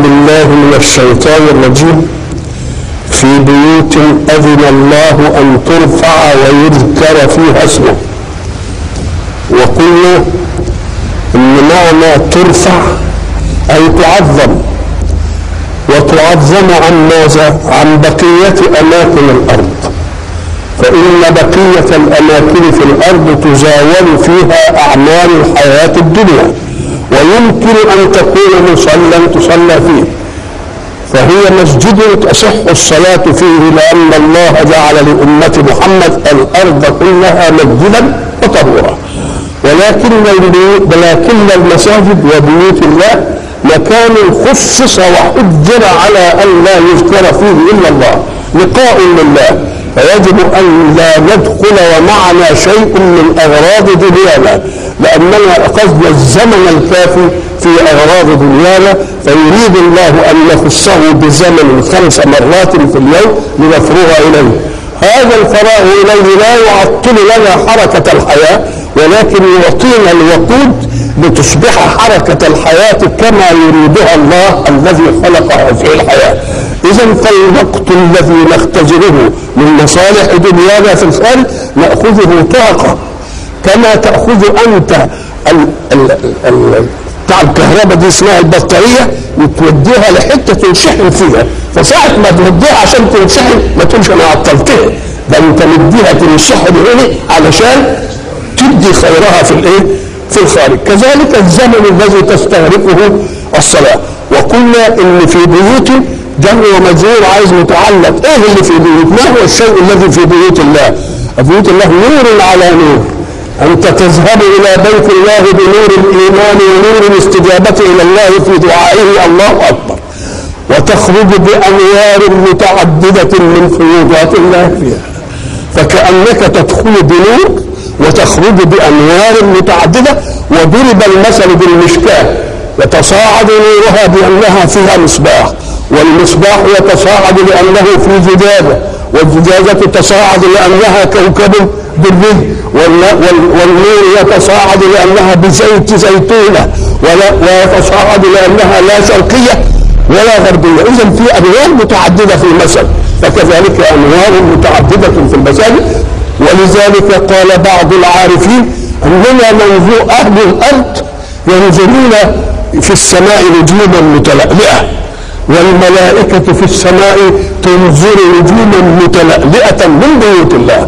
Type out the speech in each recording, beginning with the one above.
بالله من الشيطان الرجيم في بيوت أذن الله أن ترفع ويذكر فيها اسمه وقلنا إن معنى ترفع أي تعظم وتعظم عن ماذا؟ عن بقية أماكن الأرض فإن بقية الأماكن في الأرض تزاول فيها أعمال الحياة الدنيا ويمكن أن تكون مصلى تصلى فيه فهي مسجد تصح الصلاة فيه لأن الله جعل لأمة محمد الأرض كلها مسجدا وطهورا ولكن ولكن المساجد وبيوت الله مكان خصص وحجر على أن لا يذكر فيه إلا الله لقاء لله فيجب أن لا ندخل ومعنا شيء من أغراض دنيانا لأننا أخذنا الزمن الكافي في أغراض دنيانا فيريد الله أن نخصه بزمن خمس مرات في اليوم لنفرغ إليه هذا الفراغ إليه لا يعطل لنا حركة الحياة ولكن يعطينا الوقود لتصبح حركة الحياة كما يريدها الله الذي خلقها في الحياة إذا فالوقت الذي نختزله من مصالح دنيانا في الخارج نأخذه طاقة كما تأخذ أنت ال ال ال بتاع الكهرباء دي اسمها البطارية وتوديها لحتة تنشحن فيها فساعة ما توديها عشان تنشحن ما تقولش أنا عطلتها ده أنت مديها تنشحن هنا علشان تدي خيرها في الإيه؟ في الخارج كذلك الزمن الذي تستغرقه الصلاة وقلنا إن في بيوت جر ومجرور عايز متعلق ايه اللي في بيوت ما هو الشيء الذي في بيوت الله بيوت الله نور على نور أنت تذهب إلى بيت الله بنور الإيمان ونور الاستجابة إلى الله في دعائه الله أكبر وتخرج بأنوار متعددة من فيوضات الله فيها فكأنك تدخل بنور وتخرج بأنوار متعددة وضرب المثل بالمشكاة يتصاعد نورها بأنها فيها مصباح والمصباح يتصاعد لأنه في زجاجة والزجاجة تتصاعد لأنها كوكب بالري والنور يتصاعد لأنها بزيت زيتونة ويتصاعد لأنها لا شرقية ولا غربية إذا في أنوار متعددة في المثل فكذلك أنوار متعددة في المساجد ولذلك قال بعض العارفين أننا ننظر أهل الأرض ينظرون في السماء نجوما متلألئة والملائكة في السماء تنظر نجوما متلألئة من بيوت الله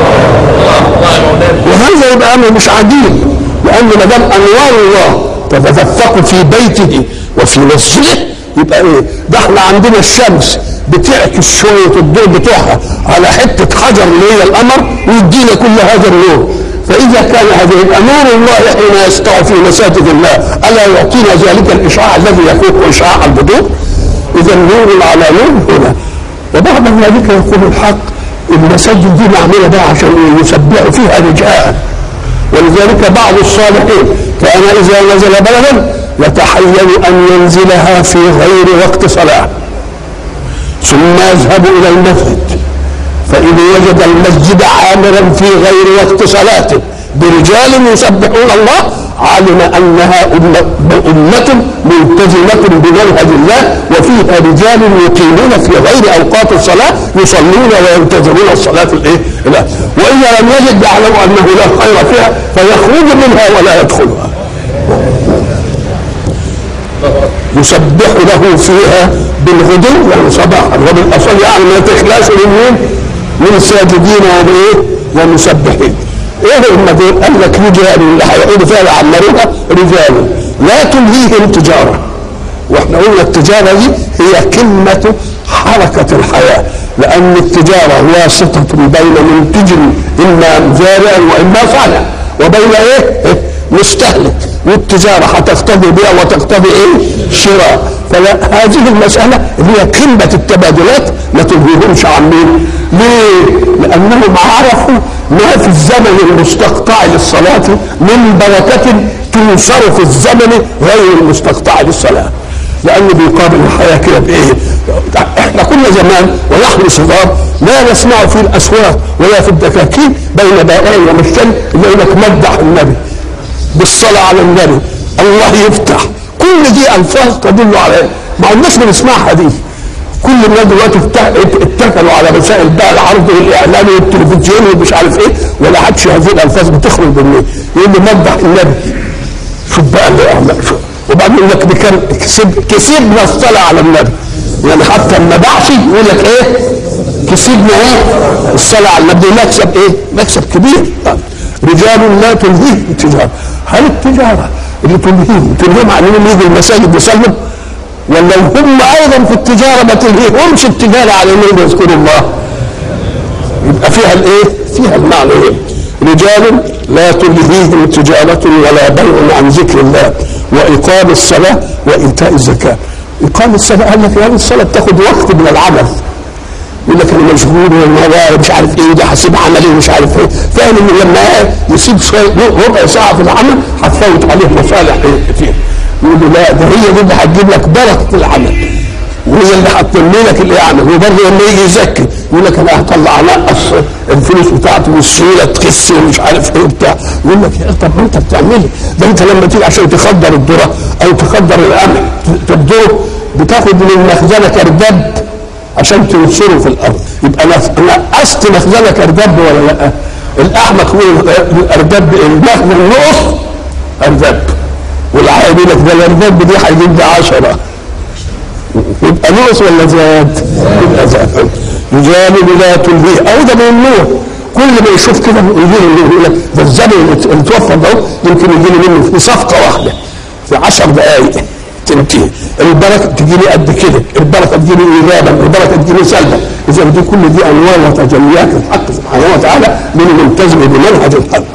وهذا يبقى أمر مش عجيب لأن ما دام أنوار الله تتدفق في بيته وفي مسجده يبقى ايه؟ ده احنا عندنا الشمس بتعكس شويه الضوء بتوعها على حته حجر اللي هي القمر ويدينا كل هذا النور فإذا كان هذا يبقى نور الله حين يسطع في مساجد الله ألا يعطينا ذلك الإشعاع الذي يفوق إشعاع البدور إذا نور على نور هنا وبعد ذلك يقول الحق المساجد دي معمولة بقى عشان يسبحوا فيها رجال ولذلك بعض الصالحين كان إذا نزل بلدا يتحين أن ينزلها في غير وقت صلاة ثم يذهب إلى المسجد فإن وجد المسجد عامرا في غير وقت صلاته برجال يسبحون الله علم أنها أمة ملتزمة بمنهج الله وفيها رجال يقيمون في غير أوقات الصلاة يصلون ويلتزمون الصلاة الإيه؟ وإذا لم يجد يعلم أنه لا خير فيها فيخرج منها ولا يدخلها يسبح له فيها بالغدو يعني صباحا وبالاصل يعني ما تخلاش من من ساجدين وايه ومسبحين ايه هم دول؟ قال لك رجال اللي هيقولوا فيها يعمروها رجال لا تلهيهم تجاره واحنا قلنا التجاره دي هي كلمه حركه الحياه لان التجاره واسطه بين منتج اما زارع واما صانع وبين ايه؟ مستهلك والتجاره هتقتضي بيع وتقتضي ايه؟ شراء فهذه المساله اللي هي قمه التبادلات ما تلهيهمش عن مين؟ ليه؟ لانهم عرفوا ما في الزمن المستقطع للصلاه من بركه تنصر في الزمن غير المستقطع للصلاه لانه بيقابل الحياه كده بايه؟ احنا كنا زمان ونحن صغار لا نسمع في الاسواق ولا في الدكاكين بين بائع ومشتري اللي يقول لك مدح النبي بالصلاة على النبي الله يفتح كل دي ألفاظ تدل على ما هو الناس بنسمعها دي كل الناس دلوقتي اتك- اتكلوا على وسائل بقى العرض والاعلام والتلفزيون ومش عارف ايه ولا عادش هذه الالفاظ بتخرج منين يقول لي مدح النبي شوف بقى اللي اعمل شوف وبعدين يقول لك دي كان كسب كسبنا الصلاه على النبي يعني حتى ما باعش يقول لك ايه كسبنا ايه الصلاه على النبي مكسب ايه مكسب كبير طيب. رجال لا تلهيهم التجاره هل التجاره اللي تلهيهم تلهيهم عن انهم يجوا المساجد يصلوا ولا هم ايضا في التجاره ما تلهيهمش التجاره على انهم يذكروا الله يبقى فيها الايه؟ فيها المعنى ايه؟ رجال لا تلهيهم تجارة ولا بيع عن ذكر الله وإقام الصلاة وإيتاء الزكاة. إقام الصلاة قال لك يعني الصلاة بتاخد وقت من العمل. يقول لك انا مشغول والموضوع مش عارف ايه ده هسيب عملي ومش عارف ايه فاهم ان لما يسيب شويه ربع ساعه في العمل هتفوت عليه مصالح كتير يقول له لا ده هي دي اللي هتجيب لك بركه العمل وهي اللي هتنمي لك الاعمال وبرضه لما يجي يزكي يقول لك انا هطلع انقص الفلوس بتاعته والسيوله تخس ومش عارف ايه وبتاع يقول لك يا طب ما انت بتعملي ده انت لما تيجي عشان تخدر الذره او تخدر القمح تبدره بتاخد من المخزنه كردب عشان تنشره في الارض يبقى انا نقصت مخزنه كردب ولا لا؟ الاحمق هو الاردب المخزن نقص اردب والعائل يقول لك ده الاردب دي هيجيب لي 10 يبقى نقص ولا زاد؟ يبقى زاد رجال لا تلهيه او ده ممنوع كل ما يشوف كده يجي له يقول لك ده الزمن اللي توفر ده يمكن يجي لي منه في صفقه واحده في 10 دقائق تنتهي البركه تجي لي قد كده البركه تجي لي ايجابا البركه تجي لي سلبا اذا دي كل دي انواع وتجليات الحق سبحانه وتعالى من الملتزم بمنهج الحق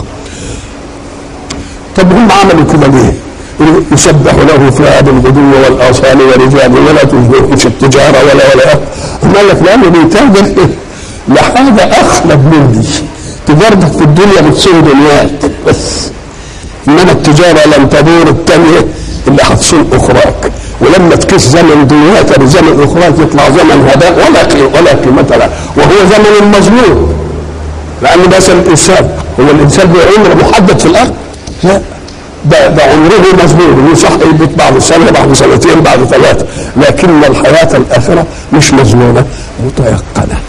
طب هم عملوا كده ليه؟ يسبح له فيها بالغدو والاصال ورجال ولا تلهيه في التجاره ولا ولا قال لك لانه بيتاجر لحاجه اخلد مني تجارتك في الدنيا بتصير دنياك بس انما التجاره لن تدور التانيه اللي هتصون اخراك ولما تقيس زمن دنياك بزمن اخراك يطلع زمن هداء ولا قيمة ولا قيمه له وهو زمن مظلوم لان مثلا الانسان هو الانسان له عمر محدد في الارض لا ده ده عمره مظلوم يصح يبيت بعد سنه بعد سنتين بعد ثلاثه لكن الحياه الاخره مش مظلومه متيقنه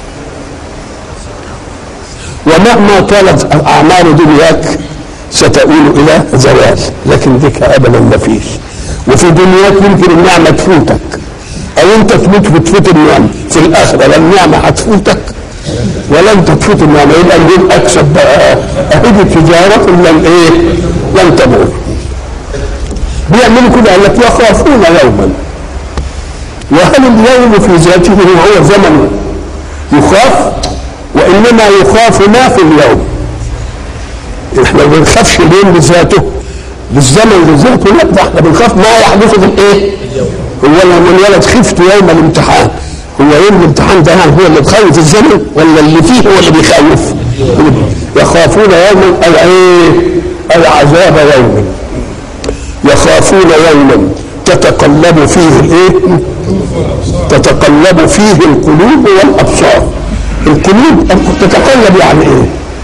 ومهما طالت اعمال دنياك ستؤول الى زوال لكن ذيك ابدا ما فيش وفي دنياك يمكن النعمه تفوتك او انت تموت وتفوت النعمه في الاخره لا النعمه هتفوتك ولا انت تفوت النعمه يبقى نقول اكسب بقى اهدي تجاره لن ايه لن تبور بيعملوا كده قال لك يخافون يوما وهل اليوم في ذاته هو زمن يخاف وانما يخاف ما في اليوم احنا ما بنخافش اليوم بذاته بالزمن بذاته لا ده احنا بنخاف ما يحدث في الايه؟ هو لما الولد خفت يوم الامتحان هو يوم الامتحان ده هو اللي بخوف الزمن ولا اللي فيه هو اللي بيخوف؟ يخافون يوما اي ايه؟ اي عذاب يوم يخافون يوما تتقلب فيه الايه؟ تتقلب فيه القلوب والابصار القلوب تتقلب يعني ايه؟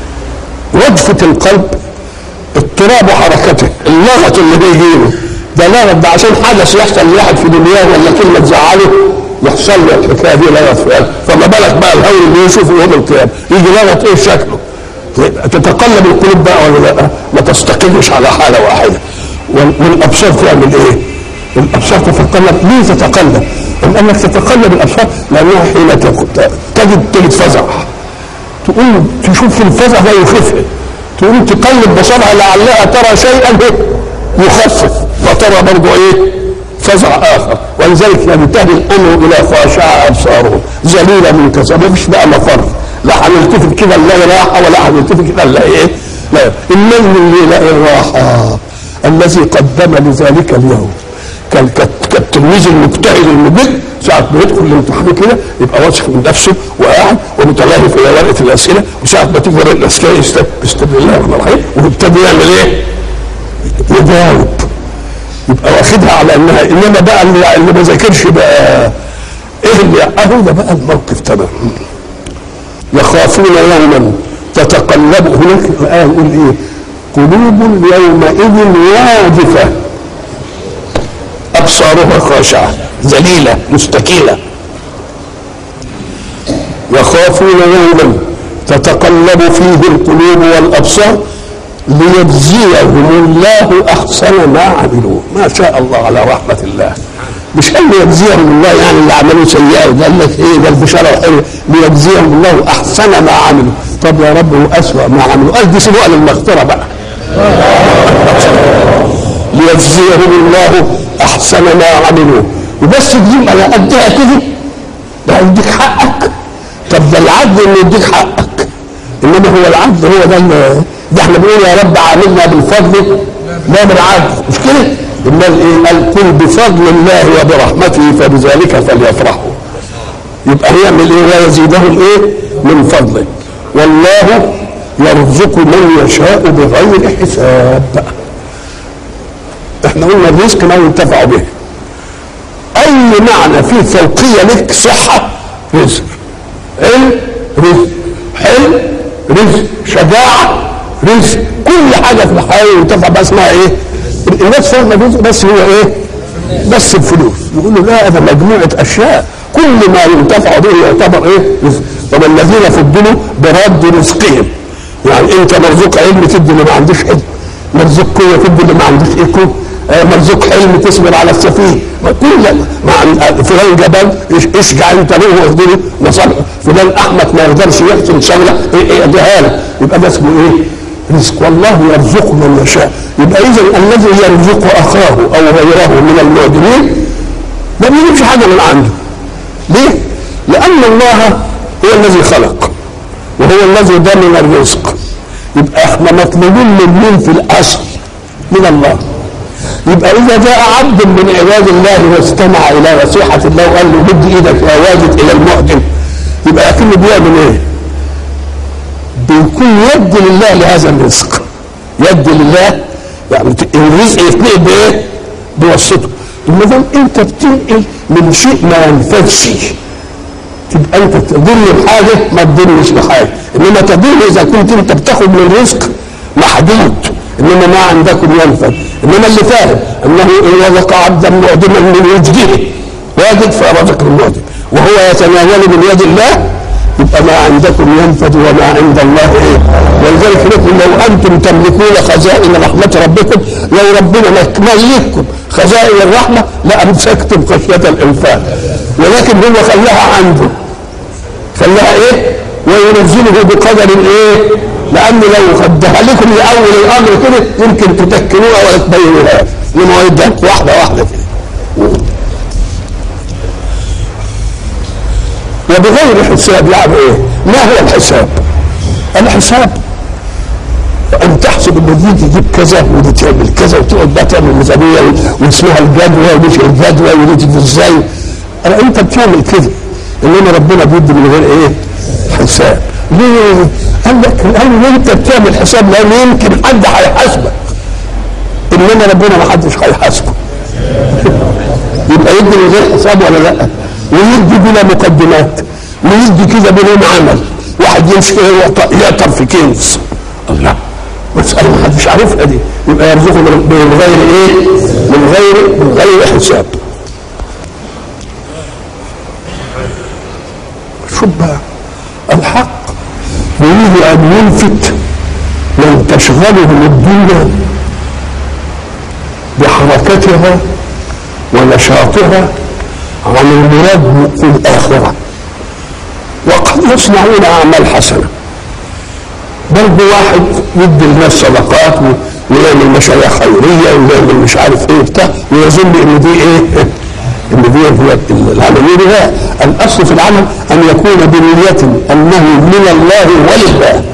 وجفة القلب اضطراب حركته اللغط اللي بيجيله ده لغط ده عشان حدث يحصل لواحد في دنياه ولا كلمة تزعله يحصل له الحكايه دي لغط في قلبه فما بالك بقى الهول اللي يشوفه يوم القيامة يجي لغط ايه شكله تتقلب القلوب بقى ولا لا ما تستقرش على حالة واحدة والابصار تعمل ايه؟ الابصار تتقلب ليه تتقلب؟ لانك تتقلب الابصار لانها حين تجد تجد فزع تقوم تشوف الفزع ده يخف تقوم تقلب بصرها لعلها ترى شيئا يخفف فترى برضه ايه؟ فزع اخر ولذلك ينتهي الامر الى خاشعه ابصارهم ذليله منكسره ما فيش بقى مفر لا هنلتفت كده نلاقي راحه ولا هنلتفت كده نلاقي ايه؟ لا الليل اللي يلاقي الراحه الذي قدم لذلك اليوم كالتلميذ المجتهد المبل ساعة ما يدخل الامتحان كده يبقى واثق من نفسه وقاعد ومتلهف الى ورقة الأسئلة وساعة ما تيجي ورقة الأسئلة يستبدل الله الرحمن الرحيم ويبتدي يعمل إيه؟ يجاوب يبقى واخدها على انها انما بقى اللي, اللي ما ذاكرش بقى ايه اللي اهو ده بقى الموقف تمام يخافون يوما تتقلب هناك الآية يقول ايه؟ قلوب يومئذ واجفة أبصارها خاشعة ذليلة مستكينة يخافون يوما تتقلب فيه القلوب والأبصار ليجزيهم الله أحسن ما عملوا ما شاء الله على رحمة الله مش قال ليجزيهم الله يعني اللي عملوا سيئة قال لك ايه ده البشارة حلوة ليجزيهم الله أحسن ما عملوا طب يا رب وأسوأ ما عملوا قال دي سيبوها للمغفرة بقى ليجزيهم الله احسن ما عملوا وبس تجيب على قدها كده ده يديك حقك طب ده العدل انه يديك حقك انما هو العدل هو ده اللي ده احنا بنقول يا رب عاملنا بالفضل لا بالعدل مش كده؟ امال ايه؟ قال قل بفضل الله وبرحمته فبذلك فليفرحوا يبقى هيعمل ايه؟ ويزيدهم ايه؟ من فضله والله يرزق من يشاء بغير حساب احنا قلنا الرزق ما ينتفع به اي معنى فيه فوقيه لك صحه رزق علم رزق حلم رزق شجاعه رزق كل حاجه في الحياه ينتفع بها اسمها ايه الناس فاهمه الرزق بس هو ايه بس الفلوس يقول له لا هذا مجموعه اشياء كل ما ينتفع به يعتبر ايه رزق طب الذين فضلوا برد رزقهم يعني انت مرزوق علم تدي اللي ما عندوش علم مرزوق قوه تدي اللي ما عندوش ايه قوه آه، مرزوق حلم تصبر على السفيه كل ما عن- فلان جبل إش- اشجع انت له واهدله مصالحه فلان احمق ما يقدرش يحسن شغله ايه ايه اديها له يبقى ده اسمه ايه؟ رزق والله يرزق من يشاء يبقى اذا الذي يرزق اخاه او غيره من المعدمين ما بيجيبش حاجه من عنده ليه؟ لان الله هو الذي خلق وهو الذي ضمن الرزق يبقى احنا مطلوبين من مين في الاصل من الله يبقى اذا جاء عبد من عباد الله واستمع الى نصيحه الله وقال له مد ايدك يا واجد الى المعدم يبقى اكنه بيعمل ايه؟ بيكون يد لله لهذا الرزق يد لله يعني الرزق يتنقل بايه؟ بوسطه ما دام انت بتنقل من شيء ما ينفذش تبقى انت تضل بحاجه ما تضلش بحاجه انما تضل اذا كنت انت بتاخد من رزق محدود انما ما عندكم ينفذ انما اللي فاهم انه ان رزق عبدا معدما من وجده واجد فرزق المعدم وهو يتناول من يد الله يبقى ما عندكم ينفذ وما عند الله ايه ولذلك نقول لو انتم تملكون خزائن رحمه ربكم لو ربنا ما ملككم خزائن الرحمه لامسكتم خشيه الانفاق ولكن هو خلاها عنده خلاها ايه وينزله بقدر ايه لان لو خدها لكم لاول الامر كده يمكن تتكلوها ولا تبينوها انما هو يديك واحده واحده كده وبغير حساب يعني ايه ما هو الحساب الحساب ان تحسب ان دي تجيب كذا ودي تعمل كذا وتقعد بقى تعمل ميزانيه واسمها الجدوى ومش الجدوى ودي تجي ازاي أنا انت بتعمل كده انما ربنا بيدي من غير ايه حساب ليه قال لك لان انت بتعمل حساب لان يمكن حد هيحاسبك انما ربنا ما حدش هيحاسبه يبقى يدي من غير حساب ولا لا ويدي بلا مقدمات ويدي كده بدون عمل واحد يمشي كده يعط- يعطر في كنز الله مسألة ما حدش عارفها دي يبقى يرزقه من من غير ايه؟ من غير من غير حساب شوف بقى الحق يريد ان يلفت من تشغلهم الدنيا بحركتها ونشاطها عن المراد في الآخرة وقد يصنعون أعمال حسنة بل واحد يدي الناس صدقات و- ويعمل مشاريع خيرية ويعمل مش عارف ايه بتاع ويظن ان دي ايه ان دي هي العملية لا الأصل في العمل أن يكون بنية أنه من الله ولله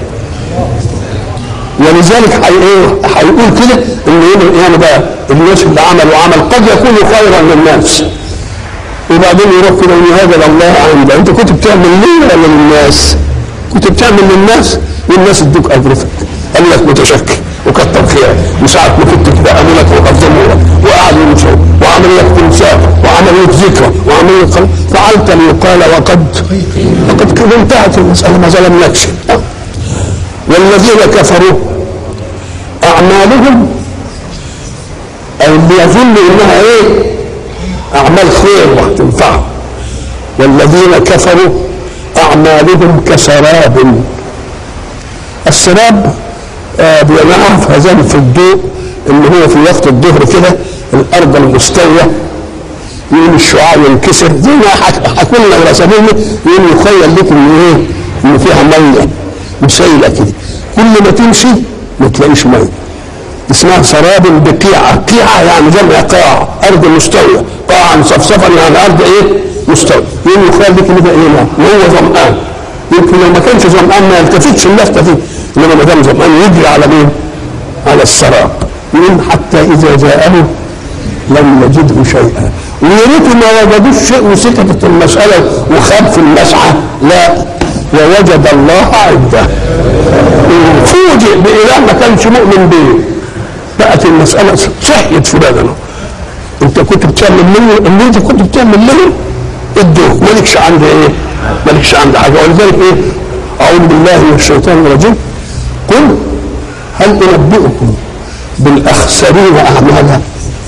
ولذلك حي ايه هيقول كده ان يوم القيامه بقى الناس اللي عملوا عمل قد يكون خيرا للناس وبعدين يروح كده ويقول هذا لله عنده انت كنت بتعمل ليه ولا للناس؟ كنت بتعمل للناس والناس ادوك اجرتك قال لك متشكر وكتر خيرك وساعة ما كنت كده قالوا لك وقدموا لك وقعدوا يمشوا وعملوا لك تمثال وعملوا لك ذكرى وعملوا لك فعلت ليقال وقد وقد كده انتهت المسألة ما ظلمناكش والذين كفروا أعمالهم أو اللي يظن إنها إيه اعمال خير وهتنفعهم والذين كفروا اعمالهم كسراب السراب آه بنعرف هذان في الضوء اللي هو في وقت الظهر كده الارض المستويه يقول الشعاع ينكسر زي ما حكوا لنا ورسمونا يقول يخيل لكم ان ايه ان فيها ميه مسيله كده كل ما تمشي ما تلاقيش ميه اسمها سراب بقيعة قيعة يعني جمع قاع أرض مستوية قاعا مصفصفا يعني أرض إيه مستوية يقول يخيل لكم ده إيه ما وهو ظمآن يمكن لو ما كانش ظمآن ما يلتفتش النفط فيه إنما ما دام ظمآن يجري على مين؟ على السراب يقول حتى إذا جاءه لم يجده شيئا ويا ريت ما وجدوش شيء وسكتت المسألة وخاب في المسعى لا ووجد الله عنده فوجئ بإله ما كانش مؤمن به بقت المسألة صحيت في بدنه انت كنت بتعمل منه اللي انت كنت بتعمل منه ادوه مالكش عند ايه مالكش عند حاجة ولذلك ايه اعوذ بالله من الشيطان الرجيم قل هل انبئكم بالاخسرين اعمالا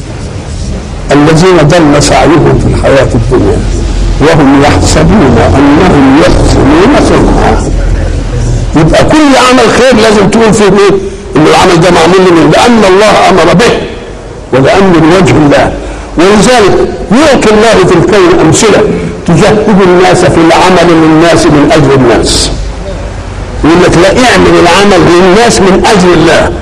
الذين ضل سعيهم في الحياة الدنيا وهم يحسبون انهم يحسنون صنعا يبقى كل عمل خير لازم تقول فيه ايه ان العمل ده معمول لمن لان الله امر به ولان لوجه الله ولذلك يعطي الله في الكون امثله تجهد الناس في العمل للناس من اجل الناس يقول لك لا اعمل العمل للناس من اجل الله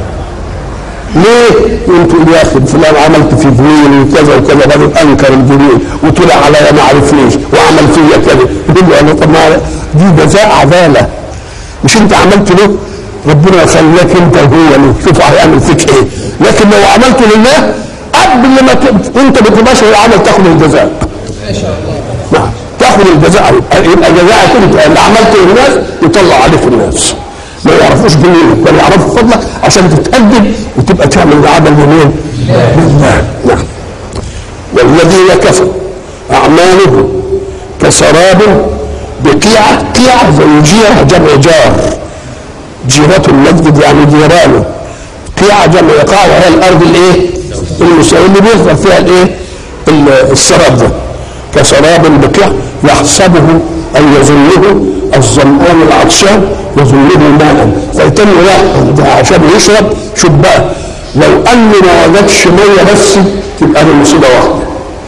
ليه؟ انت تقول يا اخي فلان عملت في جميل وكذا وكذا بعدين انكر الجميل وطلع عليا ما عرفنيش وعمل فيا كذا يقول له انا طب ما دي جزاء عداله مش انت عملت له ربنا يخليك انت وهو له شوف هيعمل فيك ايه لكن لو عملته لله قبل ما ت... انت بتباشر العمل تاخد الجزاء ما شاء الله نعم تاخد الجزاء يبقى جزاءك انت اللي عملته للناس يطلع عليك الناس ما يعرفوش جميلك ولا يعرفوا فضلك عشان تتقدم وتبقى تعمل العمل لمين؟ لله نعم والذين كفروا اعمالهم كسراب بقيعة قيعة زي جيرة جمع جار جيرة المسجد يعني جيرانه قيعة جمع قاع وهي الأرض الإيه؟ المساوية اللي بيظهر فيها الإيه؟ السراب ده كسراب بقيعة يحسبه أو يظنه الظمآن العطشان يظنه ماء فيتم لا عشان يشرب شوف بقى لو أنه ما وجدش مية بس تبقى دي مصيبة واحدة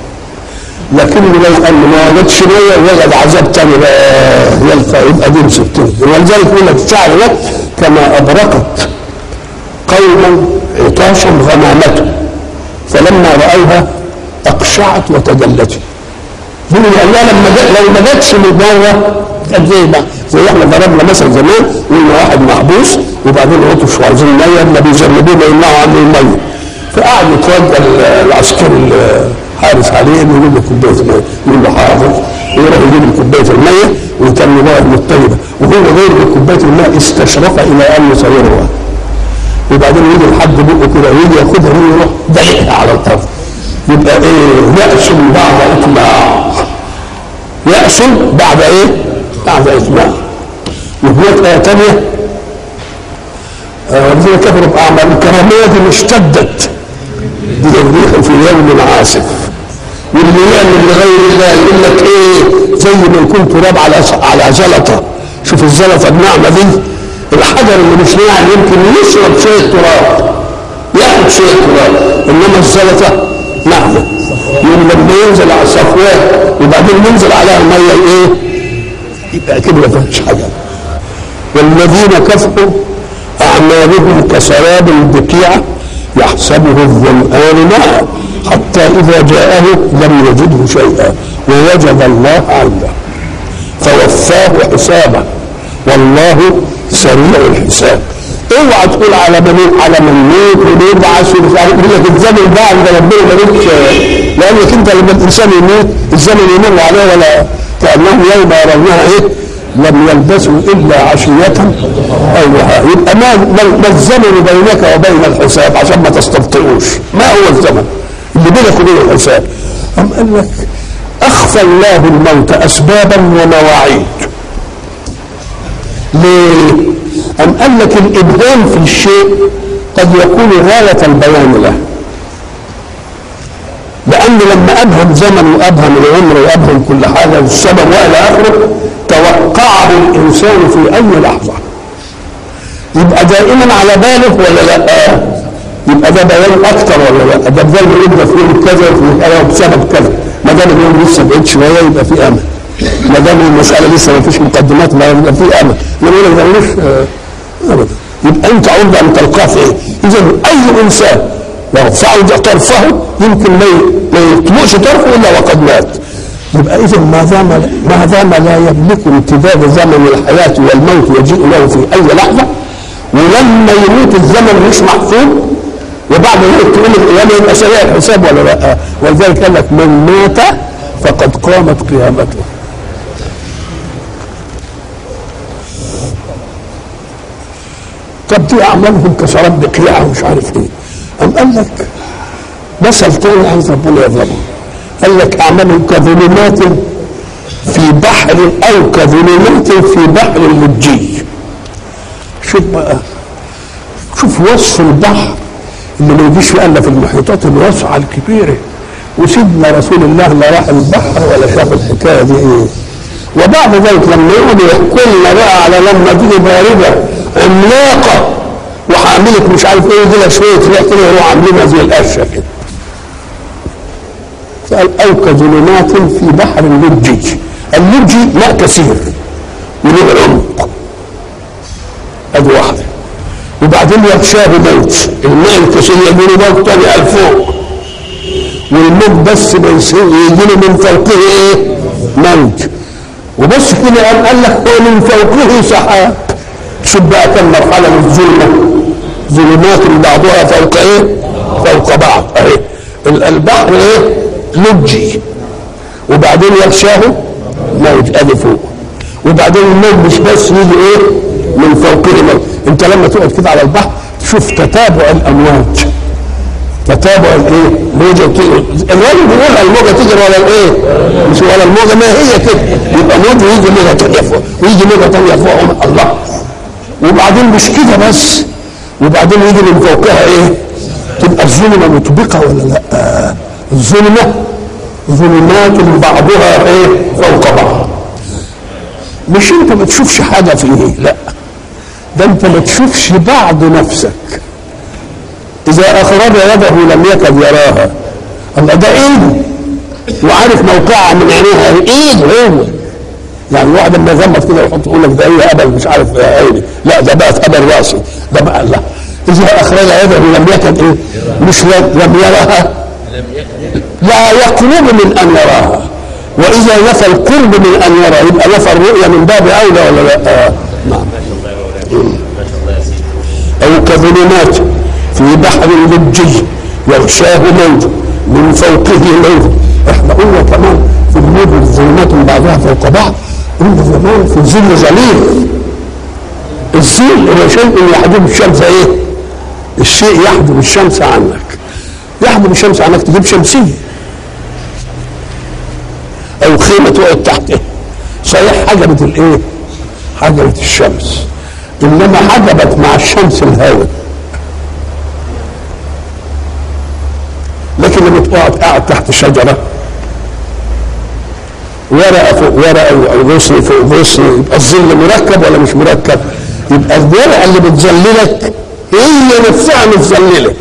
لكن لو ان ما وجدش ميه وجد عذاب تاني بقى يلقى يبقى دي مصيبتين ولذلك يقول لك الشعر ده كما ابرقت قوما عطاشا غمامته فلما راوها اقشعت وتجلت يقول لأنها لما جاء لو ما جاتش من بره كانت زي ما زي احنا ضربنا مثلا زمان قلنا واحد محبوس وبعدين عطش وعايزين ميه ما بيجربوه يمنعوا عنه الميه فقعد يتوجه العسكري حارس عليه انه يجيب له كوبايه ميه يقول له حاضر ويروح يجيب له كوبايه الميه وكان ميه مطيبه وهو غير كوبايه الماء استشرق الى ان يصيرها وبعدين يجي لحد بقه كده ويجي ياخدها منه يروح دلقها على الارض يبقى ايه يأس بعد اطلاع يأس بعد ايه؟ بعد اطلاع وهناك آية ثانية الذين كفروا بأعمال كرامية اشتدت بالريح في يوم عاصف واللي يعمل لغير الله يقول لك ايه زي ما يكون تراب على على زلطه شوف الزلطه الناعمه دي الحجر اللي مش ناعم يمكن يشرب شويه تراب ياخد شويه تراب انما الزلطه ناعمه يوم لما ينزل على الصفوات وبعدين ينزل عليها الميه ايه يبقى كده ما فيهاش حاجه والذين كفروا اعمالهم كسراب بقيعه يحسبه الظمآن ماء حتى إذا جاءه لم يجده شيئا ووجد الله عنده فوفاه حسابه والله سريع الحساب اوعى تقول على من على من يموت ويبعث ومش عارف يقول لك الزمن ده عند ربنا ملوش لانك انت لما الانسان يموت الزمن يمر عليه ولا كانهم يوم يرونها ايه لم يلبسوا الا عشيه او ضحاها يبقى ما ما الزمن بينك وبين الحساب عشان ما تستبطئوش ما هو الزمن اللي بينك وبين الحساب أم قال لك اخفى الله الموت اسبابا ومواعيد ليه؟ أم قال لك الإبهام في الشيء قد يكون غاية البيان له لأن لما أبهم زمن وأبهم العمر وأبهم كل حاجة والسبب وإلى آخره توقعه الإنسان في أي لحظة يبقى دائما على باله ولا لا؟ يبقى ده بيان أكتر ولا لا؟ ده بدل ما يبقى في يوم كذا وفي كذا بسبب كذا ما دام اليوم لسه بعيد شوية يبقى في أمل ما دام المسألة لسه ما فيش مقدمات ما يبقى في أمل إنما يقول لك ده ملوش آه، أبدا يبقى أنت عرضة أن تلقاه في إيه؟ إذا أي إنسان لو صعد طرفه يمكن ما ي- ما يطلقش طرفه الا وقد مات يبقى اذا ما دام ما دام لا يملك امتداد زمن الحياه والموت يجيء له في اي لحظه ولما يموت الزمن مش محسوب وبعد ذلك تقول القيامه يبقى سريع الحساب ولا لا ولذلك قال لك من مات فقد قامت قيامته طب دي اعمالهم كسراب بقيعه ومش عارف ايه أم قال لك مثل تاني عايز ربنا يضربه قال لك اعمالهم كظلمات في بحر او كظلمات في بحر لجي شوف بقى شوف وصف البحر اللي ما يجيش الا في المحيطات الواسعه الكبيره وسيدنا رسول الله لا راح البحر ولا شاف الحكايه دي ايه وبعد ذلك لما يقعدوا يحكوا لنا بقى على لما تيجي بارده عملاقه وحاملة مش عارف ايه دي لها شويه ريح كده يروحوا عاملينها زي القشه كده قال او كظلمات في بحر لجي اللجي ماء كثير وله عمق ادي واحده وبعدين يغشاه موج الماء الكثير يجي له موج تاني قال فوق والموج بس بيصير يجي له من فوقه ايه؟ موج وبس كده قال قال لك هو من فوقه سحاب شوف بقى كم مرحله من الظلمه ظلمات بعضها فوق ايه؟ فوق بعض اهي ال- البحر ايه؟ لجي وبعدين يغشاه موج ادي فوق وبعدين الموج مش بس يجي ايه؟ من فوقه موج انت لما تقعد كده على البحر تشوف تتابع الامواج تتابع الايه؟ موجه بتجري الراجل بيقول الموجه تجري ولا الايه؟ مش ولا الموجه ما هي كده يبقى موج ويجي موجه ثانيه فوق ويجي موجه ثانيه فوق الله وبعدين مش كده بس وبعدين يجي من فوقها ايه؟ تبقى الظلمه مطبقه ولا لا؟ الظلمه ظلمات بعضها ايه؟ فوق بعض مش انت ما تشوفش حاجه فيه لا ده انت ما تشوفش بعض نفسك اذا اخرج يده لم يكد يراها الله ده ايده وعارف موقعها من عينيها ايد هو يعني الواحد لما يغمض كده يحط يقول لك ده هي ابل مش عارف يا عيني لا ده بقت ابل راسي ده بقى لا اذا اخرج يده لم يكد ايه مش لم لم يراها لا يقرب من ان يراها واذا نفى القرب من ان يرى يبقى نفى الرؤيه من باب اولى ولا لا؟ آه. نعم أو كظلمات في بحر لجي يغشاه موج من فوقه موج احنا قلنا كمان في الموج الظلمات بعضها فوق بعض قلنا زمان في ظل ظليل الظل هو شيء يحجب الشمس ايه؟ الشيء يحجب الشمس عنك يحجب الشمس عنك تجيب شمسيه او خيمه تقعد تحتها صحيح حجبت الايه؟ حجبت الشمس انما حجبت مع الشمس الهواء لكن لما تقعد قاعد تحت شجره ورقه فوق ورقه او غصن فوق غصن يبقى الظل مركب ولا مش مركب؟ يبقى الورقه اللي بتظللك هي نفسها متظلله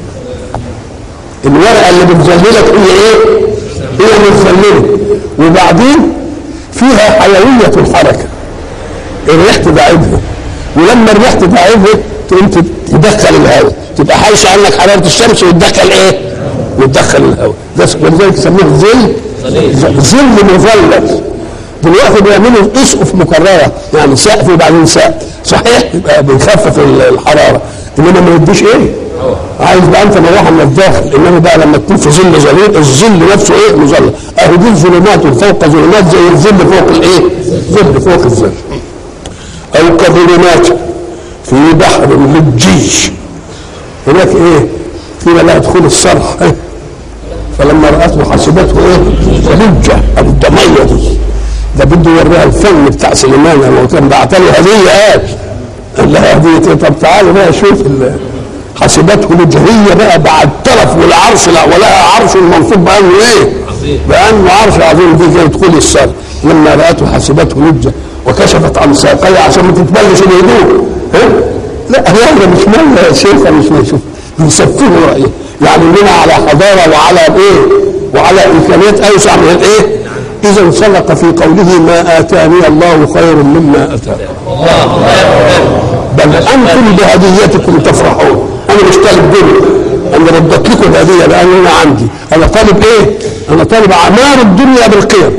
الورقه اللي بتظللك هي ايه؟ هي متظلله وبعدين فيها حيويه الحركه الريح تبعدها ولما الريح تبعدها تقوم تدخل الهواء تبقى حايشه عنك حراره الشمس وتدخل ايه؟ وتدخل الهواء ده ولذلك يسموه ظل ظل مظلل دلوقتي بيعملوا اسقف مكرره يعني سقف وبعدين سقف صحيح يبقى بيخفف الحراره انما ما يديش ايه؟ عايز بقى انت مروحه من الداخل انما بقى لما تكون في ظل ظليل الظل نفسه ايه؟ مظلل اهو دي الظلمات فوق ظلمات زي الظل فوق الايه؟ ظل فوق الظل او كظلمات في بحر لجي هناك ايه فيما لا يدخل الصرح إيه؟ فلما راته حسبته ايه لجه الدميه دي ده بده يوريها الفن بتاع سليمان لما كان بعت له هديه قال قال لها هديه إيه؟ طب تعالوا بقى شوف ال- حسبته لجة هي بقى بعد التلف والعرش لا ولها عرش منصوب بانه ايه؟ بانه عرش عظيم دي كانت تقول السر لما راته حسبته لجه وكشفت عن ساقيها عشان ما تتبلش الهدوء ها؟ لا هي مش مالها يا شيخ مش نشوف بيسفهوا رايه يعني اننا على حضاره وعلى ايه؟ وعلى امكانيات اوسع من الايه؟ اذا صدق في قوله ما اتاني الله خير مما اتاكم بل انتم بهديتكم تفرحون انا مش طالب دنيا انا ردت لكم الهديه لان انا عندي انا طالب ايه؟ انا طالب اعمار الدنيا بالقيم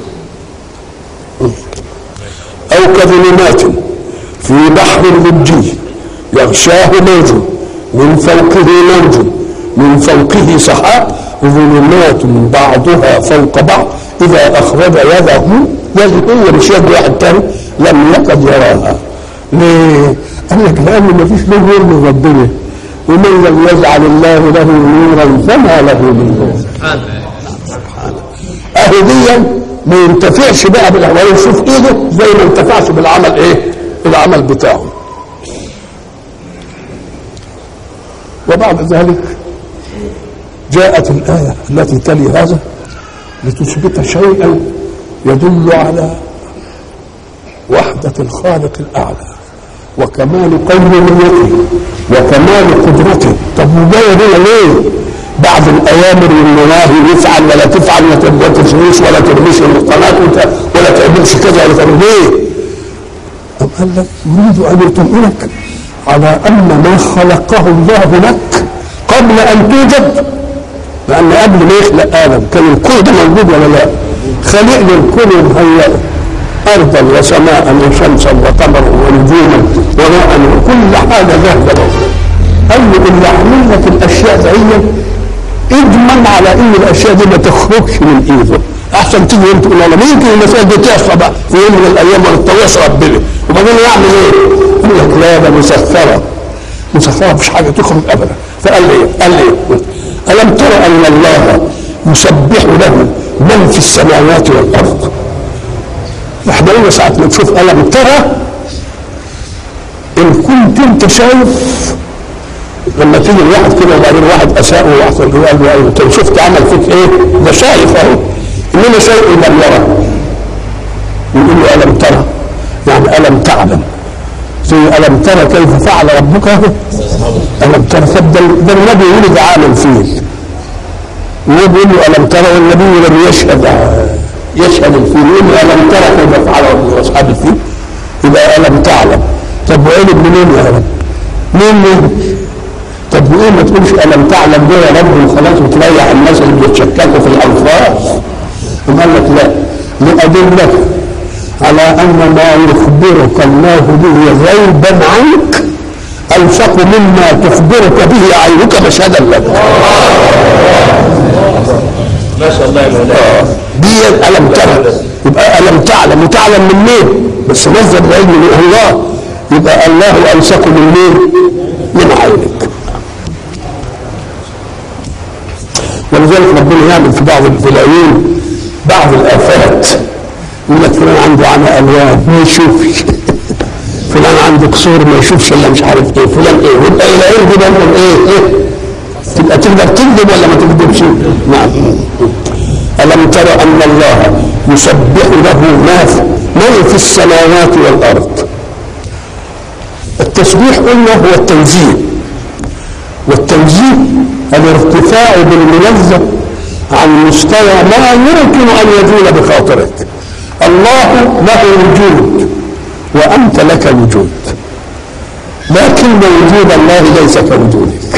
او كظلمات في بحر لجي يغشاه موج من فوقه موج من فوقه سحاب ظلمات بعضها فوق بعض اذا اخرج يده يده هو مش يد واحد تاني لم يكد يراها ليه؟ قال لك لان ما فيش له نور من ربنا ومن لم يجعل الله له نورا فما له من نور اهو دي ما ينتفعش بقى بالاحوال يشوف ايده زي ما ينتفعش بالعمل ايه؟ العمل بتاعه وبعد ذلك جاءت الآية التي تلي هذا لتثبت شيئا يدل على وحدة الخالق الأعلى وكمال قوميته وكمال قدرته طب وجاية هنا ليه؟ بعد الأوامر والنواهي يفعل ولا تفعل ولا تفلوس ولا ترميش القناة ولا تعملش كذا ولا تعمل ليه؟ طب قال لك يريد أن يطمئنك على أن ما خلقه الله لك قبل أن توجد لأن قبل ما يخلق آدم كان الكون ده موجود ولا لا؟ خلق له الكون ومهيئه أرضا وسماء وشمسا وقمرا ونجوما وماء وكل حاجة ذهب قال له اللي عامل لك الأشياء دي اضمن على ان الاشياء دي ما تخرجش من ايده احسن تيجي انت تقول انا ممكن المسائل دي تحصل بقى في يوم من الايام ولا تطوعش ربنا وبعدين يعمل ايه؟ يقول لك لا ده مسخره مسخره مفيش حاجه تخرج ابدا فقال لي إيه؟ قال لي إيه؟ الم ترى ان الله يسبح له من في السماوات والارض احنا قلنا ساعه ما نشوف الم ترى ان كنت انت شايف لما تيجي الواحد كده وبعدين واحد اساء ويحصل له قال له ايوه انت شفت عمل فيك ايه؟ ده شايف اهو انما شيء لم يره يقول له الم ترى يعني الم تعلم زي الم ترى كيف فعل ربك الم ترى طب ده ده النبي ولد عام الفيل النبي يقول له الم ترى والنبي لم يشهد يشهد الفيل يقول له الم ترى كيف فعل ربك اصحاب الفيل يبقى الم تعلم طب وعلم منين يا رب؟ مين مين؟ طب وايه ما تقولش الم تعلم ده يا رب وخلاص وتريح الناس اللي بيتشككوا في الالفاظ قال لك لا لادلك على ان ما يخبرك الله به غيبا عنك الفق مما تخبرك به عينك مشهدا لك ما شاء الله يا مولانا دي الم ترى يبقى الم تعلم وتعلم من مين بس مصدر العلم من الله يبقى الله الصق من مين من عينك ولذلك ربنا يعمل في بعض في العيون بعض الافات يقول لك فلان عنده عمى الوان ما يشوفش فلان عنده قصور ما يشوفش الا مش عارف ايه فلان ايه ويبقى العين دي برضه ايه ايه تبقى تقدر تكذب ولا ما تكذبش؟ نعم ألم تر أن الله يسبح له ما في من في السماوات والأرض التسبيح قلنا هو التنزيه والتنزيه الارتفاع بالمنزه عن مستوى ما يمكن ان يزول بخاطرك الله له وجود وانت لك وجود لكن وجود الله ليس كوجودك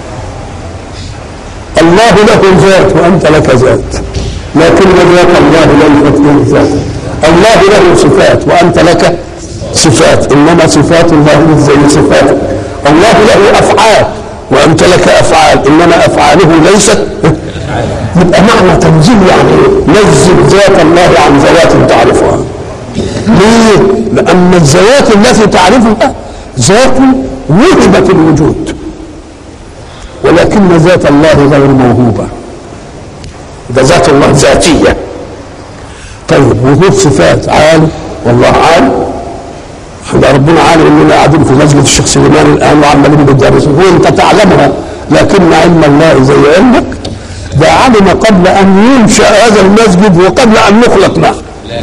الله له ذات وانت لك ذات لكن ذات الله ليست من ذات الله له صفات وانت لك صفات انما صفات الله مش زي صفاتك الله له افعال وانت لك افعال انما افعاله ليست يبقى معنى تنزيل يعني ايه؟ نزل ذات الله عن ذوات تعرفها ليه؟ لان الذوات التي تعرفها ذات وهبت الوجود ولكن ذات الله غير موهوبه ده ذات الله ذاتيه طيب وجود صفات عالي والله عالي احنا ربنا عالم اننا قاعدين في مسجد الشيخ سليمان الان وعمالين بندرس وانت تعلمها لكن علم الله زي علمك ده علم قبل ان ينشا هذا المسجد وقبل ان نخلق معه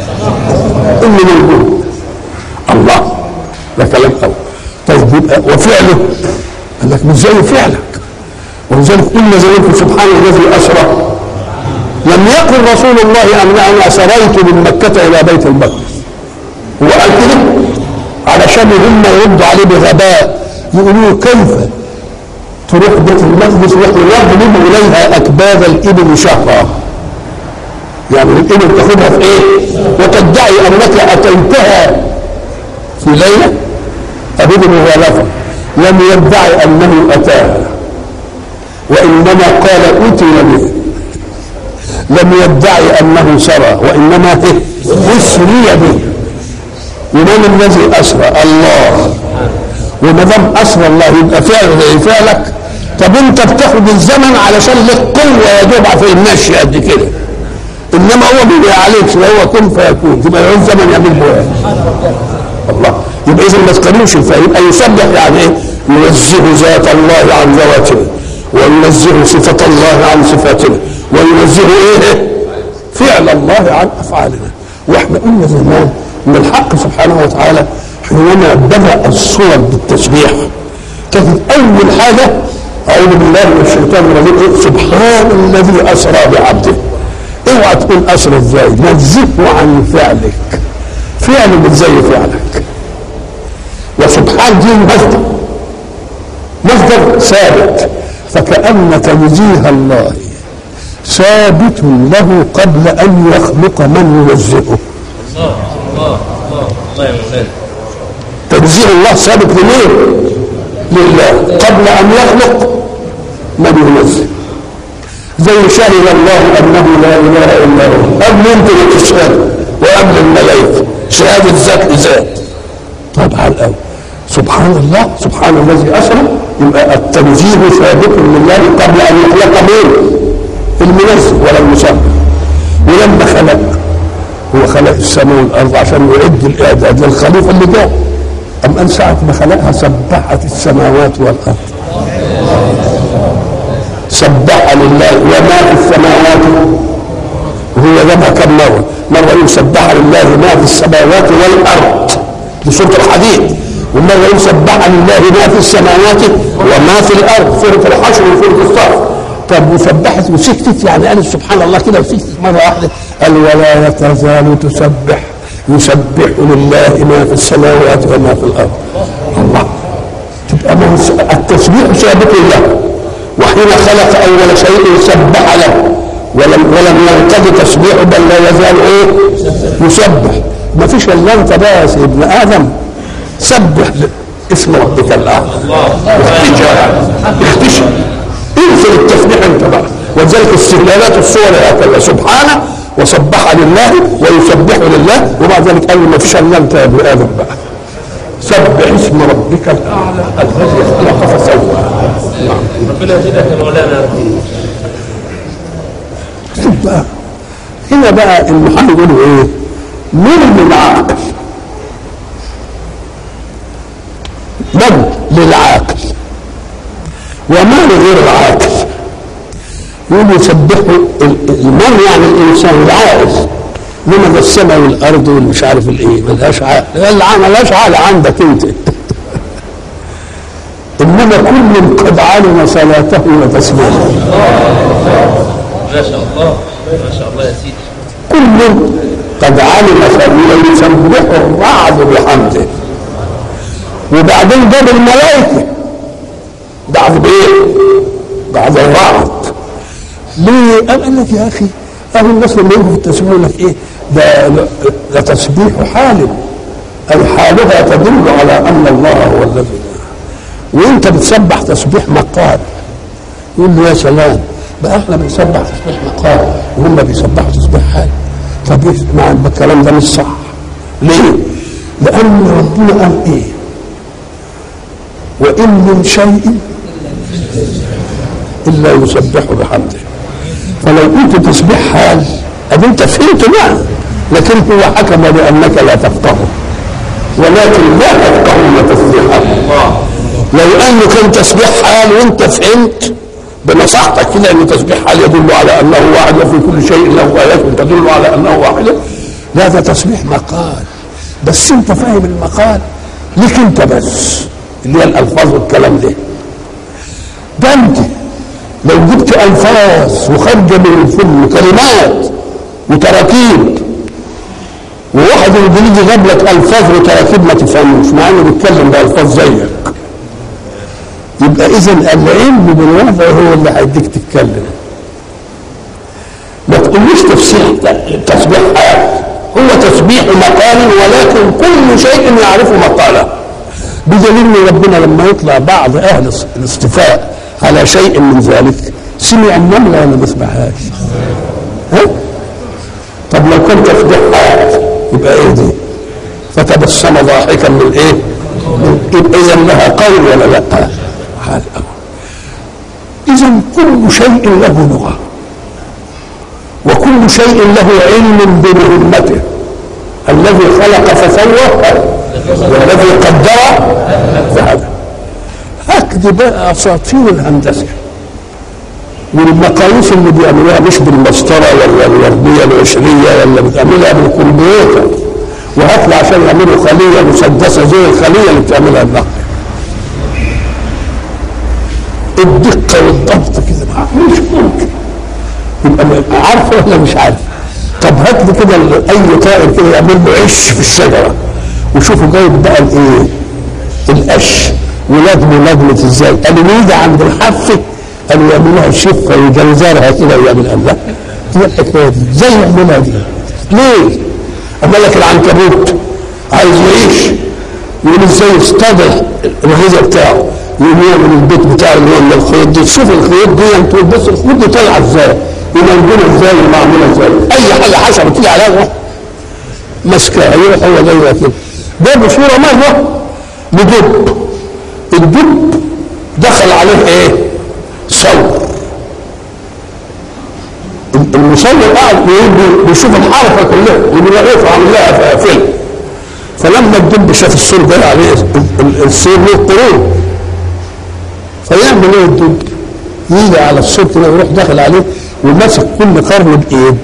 انه موجود الله ده كلام قوي طيب يبقى وفعله قال لك مش زي فعلك ولذلك قلنا زمان سبحان الذي اسرى لم يقل رسول الله ان انا اسريت من مكه الى بيت المقدس هو قال كده علشان هم يردوا عليه بغباء يقولوا له كيف تروح بيت المقدس ويضرب اليها اكباد الابل شهرا يعني الابل تاخدها في ايه وتدعي انك اتيتها في ليله اريد مغالطه لم يدعي انه اتاها وانما قال اتي به لم يدعي انه سرى وانما اسري به ومن الذي اسرى الله وما دام اسرى الله يبقى فعله زي فعلك طب انت بتاخد الزمن علشان لك قوه يا دوب في المشي قد كده انما هو ما بيعالجش هو كن فيكون يبقى يعوز زمن يعمل به الله يبقى اذا ما تقارنوش فيبقى يسبح يعني ايه؟ ينزه ذات الله عن ذواتنا وينزه صفة الله عن صفاتنا وينزه ايه؟ فعل الله عن افعالنا واحنا قلنا زمان ان الحق سبحانه وتعالى حينما بدا الصور بالتسبيح كانت اول حاجه اعوذ بالله من الشيطان الرجيم سبحان الذي اسرى بعبده اوعى تقول اسرى ازاي نزهه عن فعلك فعله مش زي فعلك وسبحان دي مصدر مصدر ثابت فكأن تنزيه الله ثابت له قبل أن يخلق من ينزهه الله الله الله الله يا مولانا تنزيه الله ثابت لمين؟ لله قبل أن يخلق من ينزه زي شهد الله أنه لا إله إلا هو قبل أنت اللي تشهد وقبل الملائكة شهادة ذات ذات طبعا الأول سبحان الله سبحان الذي أسرى يبقى التنزيه ثابت لله قبل أن يخلق مين؟ المنزه ولا المسبح ولما خلق هو خلق السماء والارض عشان يعد الاعداد للخليفه اللي جاء ام ان ساعه ما خلقها سبحت السماوات والارض سبح لله وما في السماوات وهو جابها كم مره مره يقول سبح لله ما في السماوات والارض دي سوره الحديد ومره يقول سبح لله ما في السماوات وما في الارض سوره الحشر وسوره الصف طب وسبحت وسكتت يعني قالت سبحان الله كده وسكتت مره واحده قال ولا تزال تسبح يسبح لله ما في السماوات وما في الارض الله تبقى ما هو التسبيح ثابت له وحين خلق اول شيء سبح له ولم ولم ينقضي تسبيحه بل لا يزال ايه يسبح ما فيش الا انت بقى يا سيدنا ادم سبح اسم ربك الاعلى اختشى اختشى انزل التسبيح انت بقى ولذلك استهلالات الصور هكذا سبحانه وسبح لله ويسبح لله وبعد ذلك قال ما فيش الا انت يا ابن ادم بقى سبح اسم ربك الاعلى الذي خلق فسوى نعم ربنا يزيدك يا مولانا شوف بقى هنا بقى المحامي يقولوا ايه؟ من للعاقل من للعاقل وما لغير العاقل يقول يسبحوا ال- المن يعني الانسان العاقل انما ده السماء والارض والمش عارف الايه ملهاش عقل الع- ملهاش عقل عندك انت انما كل قد علم صلاته وتسبيحه ما شاء الله ما شاء الله يا سيدي كل قد علم صلاته يسبحه الرعد بحمده وبعدين جاب الملائكه بعد بايه؟ بعد الرعد ليه؟ قال قال لك يا اخي اهل الناس لما يجوا في التسبيح يقول لك ايه؟ ده ده تسبيح حال اي حالها تدل على ان الله هو الذي وانت بتسبح تسبيح مقال يقول له يا سلام بقى احنا بنسبح تسبيح مقال وهم بيسبحوا تسبيح حال طب اسمع الكلام ده مش صح ليه؟ لان ربنا قال ايه؟ وان من شيء الا يسبح بحمده فلو قلت تسبيح حال ادي انت فهمت بقى لكن هو حكم بانك لا تفقهه ولكن لا تفقهون تسبيحهم لو انه كان تسبيح حال وانت فهمت بنصحتك كده ان تسبيح حال يدل على انه واحد وفي كل شيء له ايات تدل على انه واحد لا ده تسبيح مقال بس انت فاهم المقال ليك انت بس اللي هي الالفاظ والكلام ده ده انت لو جبت الفاظ وخارجه من الفم كلمات وتراكيب وواحد انجليزي جاب لك الفاظ وتراكيب ما تفهموش مع انه بيتكلم بالفاظ زيك يبقى اذا العلم بالوضع هو اللي هيديك تتكلم ما تقوليش تفسير تسبيح حال هو تسبيح مقال ولكن كل شيء يعرف مقاله بدليل ان ربنا لما يطلع بعض اهل الاصطفاء على شيء من ذلك سمع النمله ولا ما سمعهاش؟ ها؟ طب لو كان تسبيح حال يبقى ايه دي؟ فتبسم ضاحكا من ايه؟ يبقى اذا لها قول ولا لا؟ حال اذا كل شيء له لغه وكل شيء له علم بمهمته الذي خلق فسوى والذي قدر فهدى هكذا بقى اساطير الهندسه والمقاييس اللي بيعملوها مش بالمسطره ولا الورديه العشريه ولا بتعملها بالكمبيوتر وهات عشان يعملوا خليه مسدسه زي الخليه اللي بتعملها النقل الدقه والضبط كده مش ممكن يبقى عارفه ولا مش عارف طب هات لي كده اي طائر كده يعمل له عش في الشجره وشوفوا جايب بقى الايه القش ولادمه لدمه ازاي قالوا يجي عند الحافه قالوا يعمل لها شفه ويجنزرها كده ويعمل قال لا هي الحكايه دي زي يعملها دي ليه؟ اما لك العنكبوت عايز يعيش يقول ازاي يصطاد الغذاء بتاعه يقوم يعمل البيت بتاعه اللي هو من الخيوط دي تشوف الخيوط دي تقول بس الخيوط دي طالعه ازاي ومنجوله ازاي ومعموله ازاي اي حاجه حشره تيجي عليها يروح ماسكاها يروح هو زي كده ده بصوره مره لدب الدب دخل عليه ايه؟ صور المصور قاعد بيشوف الحركه كلها وبيلاقيه عامل لها فيلم فلما الدب شاف الصور ده عليه الصور له قرون فيعمل ايه الدب؟ يجي على الصور كده ويروح داخل عليه وماسك كل قرن بايد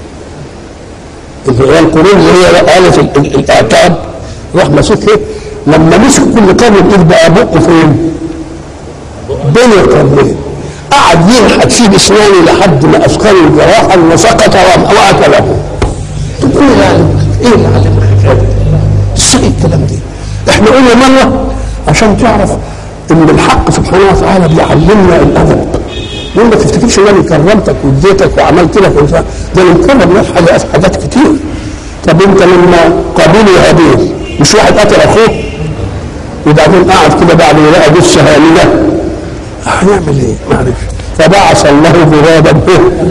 اللي هي القرون اللي هي آلة الاعتاب راح ماسكها لما مسك كل قرن بايد بقى بقه فين؟ بين القرنين قعد ينحت فيه باسنانه لحد ما اثقله جراحا وسقط واكله تقول يعني ايه اللي علمك ازاي الكلام ده؟ احنا قلنا مره عشان تعرف ان الحق سبحانه وتعالى بيعلمنا الادب يقول ما تفتكرش ان انا كرمتك واديتك وعملت لك وبتاع ده انا مكرم ناس حاجات حاجات كتير طب انت لما قابلوا هابيل مش واحد قتل اخوه وبعدين قعد كده بعد ما لقى جثه هامله هنعمل ايه؟ معلش فبعث الله غرابا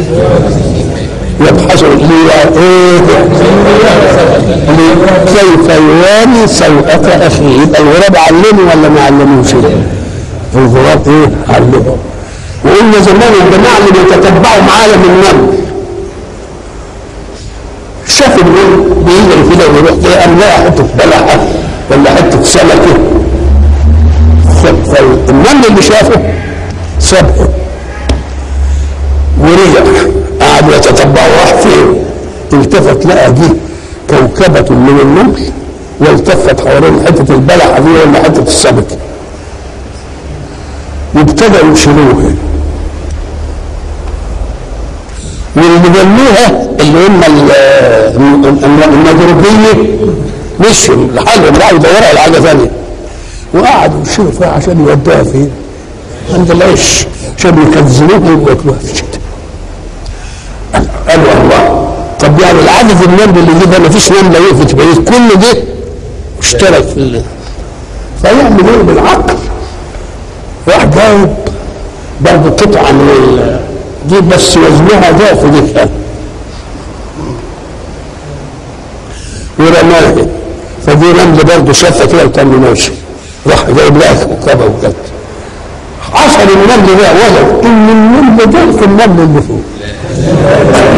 يبحث لي ايه كيف يواري سوءة اخيه يبقى الغراب علمه ولا ما علموش؟ الغراب ايه؟ علمه وقلنا زمان الجماعه اللي بيتتبعوا عالم النمل شاف النمل بيجري كده ويروح كده قام لقى حته بلحه ولا حته سمكه فالنمل اللي شافه سابه ورجع قعد يتتبعه راح فين التفت لقى دي كوكبة من النمل والتفت حوالين حتة البلحة دي ولا حتة السمكة وابتدأوا يشيلوها واللي جنوها اللي هم المجربية مشوا لحالهم راحوا يدوروا على حاجة ثانية وقعدوا يشيلوا فيها عشان يودوها فين؟ عند العيش عشان يكذبوها وياكلوها في الشتاء قالوا الله طب يعني العدد النمل اللي جه ما فيش نمله وقفت بعيد كل ده اشترك في ال... فيعمل ايه بالعقل راح جايب برضه قطعه من ال... دي بس وزنها ضعف دي كان ورماها فدي نمله برضه شافها كده وكان ماشي راح جايب لها كوكبه وكده حصل النمل ده ولد ان النمل ده في النمل اللي فوق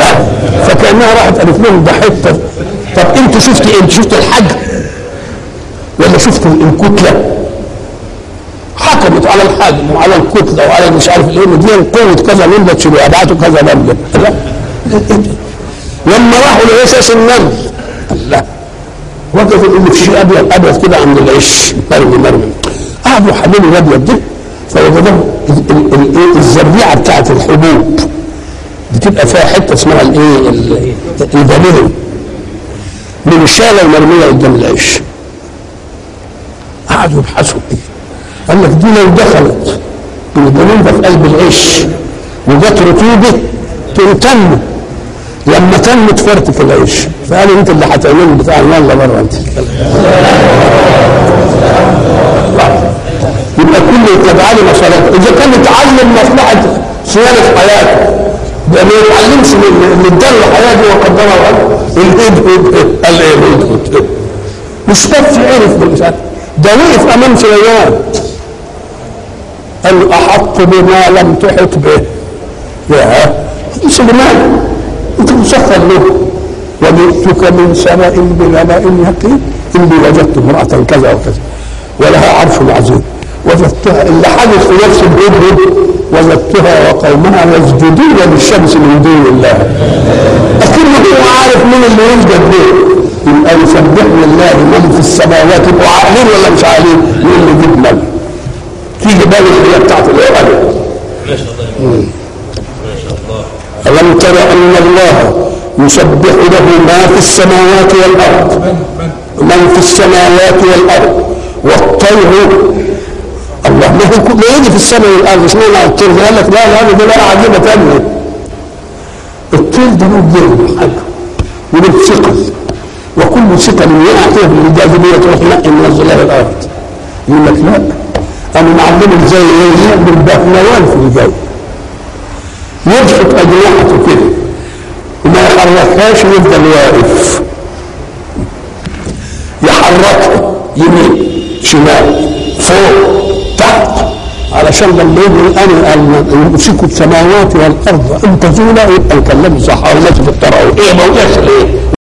فكانها راحت قالت لهم ده حته طب انتوا شفتوا ايه؟ انتوا شفتوا الحجم ولا شفت الكتله حكمت على الحاجم وعلى الكتله وعلى مش عارف ايه دي قوه كذا نمله تشيلوا ابعته كذا نمله لا لما راحوا لاساس النمل لا وجدوا ان في شيء ابيض ابيض كده عند العش مرمي مرمي قعدوا يحللوا الابيض ده فوجدوا ال- ال- ال- إيه الزريعه بتاعت الحبوب بتبقى فيها حته اسمها الايه ال- البنين من الشاله المرميه قدام العش قعدوا يبحثوا قال لك دي لو دخلت البنين ده في قلب العش وجت رطوبه تنتم لما تنمت فرتك العيش فقال انت اللي هتعمله بتاع يلا بره انت يبقى كل تبعالي مصالحه اذا كان يتعلم مصلحه صيانه حياته ده ما يتعلمش من من الدل حياته وقدرها الهدهد قال ايه الهدهد مش بس عرف مش عارف ده وقف امام سليمان قال له احط بما لم تحط به يا سليمان انت مسخر له وجئتك من سماء بنبأ يقين اني وجدت امرأة كذا وكذا ولها عرش عظيم وجدتها اللي حدث في نفس الهدهد وجدتها وقومها يسجدون للشمس من دون الله اكنه هو عارف مين اللي يسجد له يبقى يسبحني الله من في السماوات يبقوا عاقلين ولا مش عاقلين يقول له جيب مال تيجي بال اللي هي بتاعت العباده ما شاء الله ما شاء الله ألم تر أن الله يسبح له ما في السماوات والأرض من في السماوات والأرض والطير الله ما هو كل يجي في السماء والأرض اشمعنى الطير قال لك لا لا ده بقى عجيبة تانية الطير ده له جلد حاجة وله ثقل وكل ثقل يقع فيها بالجاذبية تروح نقي من الظلال الأرض يقول لك لا أنا معلمه ازاي يعمل بهلوان في الجو يبسط اجنحته كده وما يحركهاش ويفضل واقف يحركها يمين شمال فوق تحت علشان لما يجي انا امسكوا السماوات والارض ان تزولا يبقى نكلمه صح ولا في التراويح ايه موضوع ايه